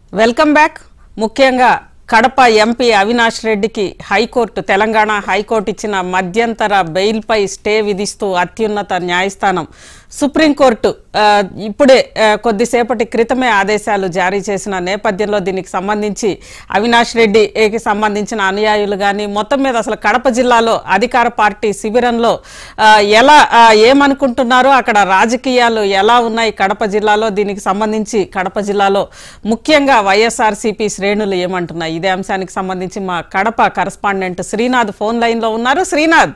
welcome back ముఖ్యంగా Kadapa MP Avinash రెడ్డికి high court Telangana high court ఇచ్చిన మధ్యంతర బెయిల్పై స్టే విధిస్తూ అత్యున్నత న్యాయస్థానం సుప్రీంకోర్టు ఆ, ఇప్పుడే ఆ, కొద్దిసేపటి క్రితమే ఆదేశాలు జారీ చేసిన నేపథ్యంలో దీనికి సంబంధించి అవినాష్ రెడ్డికి సంబంధించిన అనుయాయులు కానీ మొత్తం మీద అసలు కడప జిల్లాలో అధికార పార్టీ శిబిరంలో ఆ, ఎలా ఆ, ఏమనుకుంటున్నారో అక్కడ రాజకీయాలు ఎలా ఉన్నాయి కడప జిల్లాలో దీనికి సంబంధించి కడప జిల్లాలో ముఖ్యంగా వైఎస్ఆర్సీపీ శ్రేణులు ఏమంటున్నాయి ఇదే అంశానికి సంబంధించి మా Kadapa correspondent Srinath phone line లో ఉన్నారు శ్రీనాథ్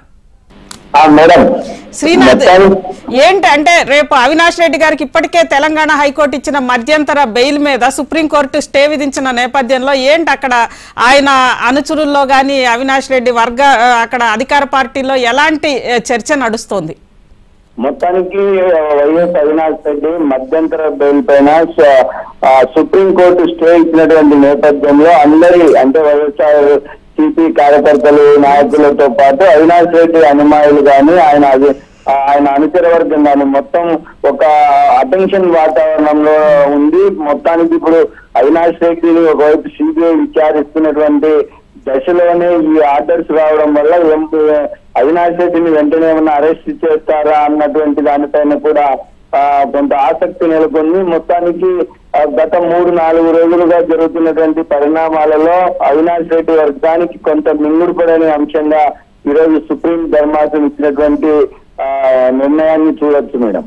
ఆ, మేడం శ్రీనాథ్ మొత్తానికి ఏంటి అంటే రేపు అవినాష్ రెడ్డి గారికి ఇప్పటికే తెలంగాణ హైకోర్టు ఇచ్చిన మధ్యంతర బెయిల్ మీద సుప్రీంకోర్టు స్టే విధించిన నేపథ్యంలో ఏంటి అక్కడ ఆయన అనుచరుల్లో గాని అవినాష్ రెడ్డి వర్గ ఆ, అక్కడ అధికార పార్టీలో ఎలాంటి ఆ, చర్చ నడుస్తోంది మొత్తానికి వైఎస్ అవినాష్ రెడ్డి మధ్యంతర బెయిల్ పైన స- ఆ, సుప్రీంకోర్టు స్టే ఇచ్చినటువంటి నేపథ్యంలో అందరి అంటే వైఎస్ఆర్ సిపి కార్యకర్తలు నాయకులతో పాటు అవినాష్ రెడ్డి అనుమాయులు కానీ ఆయన అది- ఆ, ఆయన అనుచర వర్గం కానీ మొత్తం ఒక అటెన్షన్ వాతావరణంలో ఉంది మొత్తానికి ఇప్పుడు అవినాష్ రెడ్డిని ఒకవైపు సిబిఐ విచారిస్తున్నటువంటి దశలోనే ఈ ఆర్డర్స్ రావడం వల్ల ఎం- అవినాష్ రెడ్డిని వెంటనే ఏమన్నా అరెస్ట్ చేస్తారా అన్నటువంటి దానిపైన కూడా ఆ, కొంత ఆసక్తి నెలకొంది మొత్తానికి ఆ, గత మూడు నాలుగు రోజులుగా జరుగుతున్నటువంటి పరిణామాలలో అవినాష్ రెడ్డి వర్గానికి కొంత మింగుడు పడని అంశంగా ఈరోజు సుప్రీం ధర్మాసనం ఇచ్చినటువంటి ఆ, నిర్ణయాన్ని చూడొచ్చు మేడం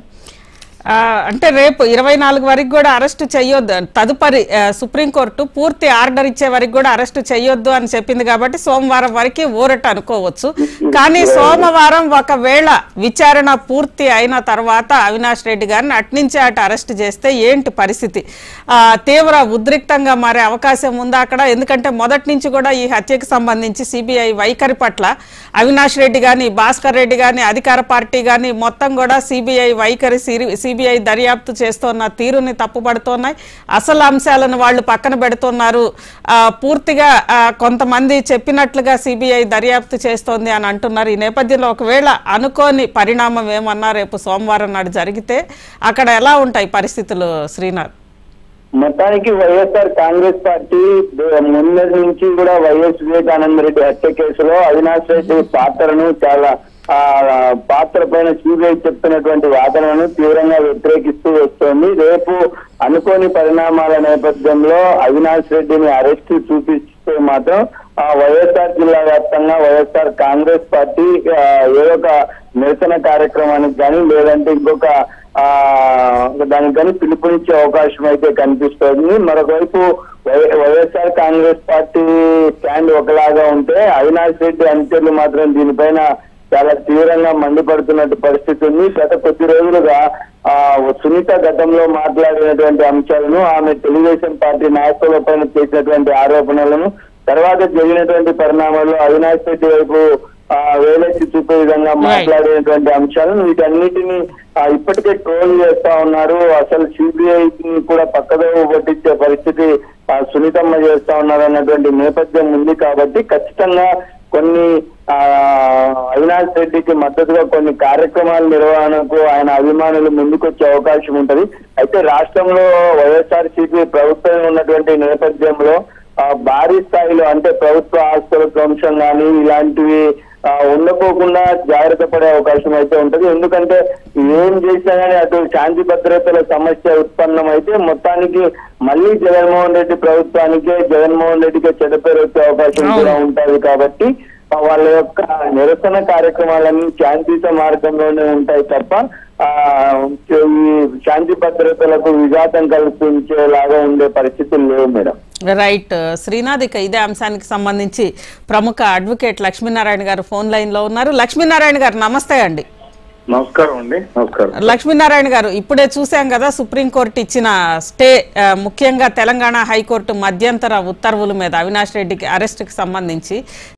ఆ, అంటే రేపు ఇరవై నాలుగు వరకు కూడా అరెస్ట్ చేయొద్దు తదుపరి ఆ, సుప్రీంకోర్టు పూర్తి ఆర్డర్ ఇచ్చే వరకు కూడా అరెస్ట్ చేయొద్దు అని చెప్పింది కాబట్టి సోమవారం వరకు ఊరట అనుకోవచ్చు కానీ సోమవారం ఒకవేళ విచారణ పూర్తి అయిన తర్వాత అవినాష్ రెడ్డి గారిని అట్నుంచి అటు అరెస్ట్ చేస్తే ఏంటి పరిస్థితి ఆ, తీవ్ర ఉద్రిక్తంగా మారే అవకాశం ఉందా అక్కడ ఎందుకంటే మొదటి నుంచి కూడా ఈ హత్యకు సంబంధించి సిబిఐ వైఖరి పట్ల అవినాష్ రెడ్డి గాని భాస్కర్ రెడ్డి గాని అధికార పార్టీ గాని మొత్తం కూడా సిబిఐ వైఖరి సిబిఐ దర్యాప్తు చేస్తున్న తీరుని తప్పుపడుతున్నాయి అసలు అంశాలను వాళ్ళు పక్కన పెడుతున్నారు ఆ, పూర్తిగా ఆ, కొంతమంది చెప్పినట్లుగా సిబిఐ దర్యాప్తు చేస్తోంది అని అంటున్నారు ఈ నేపథ్యంలో ఒకవేళ అనుకోని పరిణామం ఏమన్నా రేపు సోమవారం నాడు జరిగితే అక్కడ ఎలా ఉంటాయి పరిస్థితులు శ్రీనాథ్ మొత్తానికి వైఎస్ఆర్ కాంగ్రెస్ పార్టీ ద- ముందరి నుంచి కూడా వైఎస్ వివేకానంద రెడ్డి హత్య కేసులో అవినాష్ రెడ్డి పాత్రను చాలా ఆ పాత్ర పైన సిబిఐ చెప్తున్నటువంటి వాదనను తీవ్రంగా వ్యతిరేకిస్తూ వస్తోంది రేపు అనుకోని పరిణామాల నేపథ్యంలో అవినాష్ రెడ్డిని అరెస్ట్ చూపిస్తే మాత్రం ఆ వైఎస్ఆర్ జిల్లా వ్యాప్తంగా వైఎస్ఆర్ కాంగ్రెస్ పార్టీ ఆ, ఏదో ఒక నిరసన కార్యక్రమానికి కానీ లేదంటే ఇంకొక ఆ దానికి కానీ పిలుపునిచ్చే అవకాశం అయితే కనిపిస్తోంది మరొకవైపు Y- YSR Congress party stand ఒకలాగా ఉంటే అవినాష్ రెడ్డి అనుచరులు మాత్రం దీనిపైన చాలా తీవ్రంగా మండిపడుతున్నట్టు పరిస్థితి ఉంది గత కొద్ది రోజులుగా ఆ సునీత గతంలో మాట్లాడినటువంటి అంశాలను ఆమె తెలుగుదేశం పార్టీ నాయకుల పైన చేసినటువంటి ఆరోపణలను తర్వాత జరిగినటువంటి పరిణామాల్లో అవినాష్ రెడ్డి వైపు ఆ, వేలెత్తి చూపే విధంగా మాట్లాడినటువంటి అంశాలను వీటన్నిటిని ఆ, ఇప్పటికే ట్రోల్ చేస్తా ఉన్నారు అసలు సిబిఐ కూడా పక్కదోవ పట్టించే పరిస్థితి ఆ, సునీతమ్మ చేస్తా ఉన్నారు అన్నటువంటి నేపథ్యం ఉంది కాబట్టి ఖచ్చితంగా కొన్ని ఆ అవినాష్ రెడ్డికి మద్దతుగా కొన్ని కార్యక్రమాల నిర్వహణకు ఆయన అభిమానులు ముందుకొచ్చే అవకాశం ఉంటది అయితే రాష్ట్రంలో వైఎస్ఆర్ సిపి ప్రభుత్వం ఉన్నటువంటి నేపథ్యంలో ఆ, భారీ స్థాయిలో అంటే ప్రభుత్వ ఆస్తుల ధ్వంసం కానీ ఇలాంటివి ఆ, ఉండకోకుండా జాగ్రత్త పడే అవకాశం అయితే ఉంటది ఎందుకంటే ఏం చేసినా కానీ అటు శాంతి భద్రతల సమస్య ఉత్పన్నం అయితే మొత్తానికి మళ్ళీ జగన్మోహన్ రెడ్డి ప్రభుత్వానికే జగన్మోహన్ రెడ్డికే చెడ్డ పేరు వచ్చే అవకాశం కూడా ఉంటది కాబట్టి ఆ, వాళ్ళ యొక్క నిరసన కార్యక్రమాలన్నీ శాంతియుత మార్గంలోనే ఉంటాయి తప్ప ఆ ఈ శాంతి భద్రతలకు విఘాతం కల్పించేలాగా ఉండే పరిస్థితులు లేవు మేడం రైట్ శ్రీనాథ్ ఇక ఇదే అంశానికి సంబంధించి ప్రముఖ అడ్వకేట్ లక్ష్మీనారాయణ గారు ఫోన్ లైన్ లో ఉన్నారు లక్ష్మీనారాయణ గారు నమస్తే అండి నమస్కారం అండి నమస్కారం లక్ష్మీనారాయణ గారు ఇప్పుడే చూసాం కదా సుప్రీంకోర్టు ఇచ్చిన స్టే ఆ, ముఖ్యంగా తెలంగాణ హైకోర్టు మధ్యంతర ఉత్తర్వుల మీద అవినాష్ రెడ్డికి అరెస్ట్కి సంబంధించి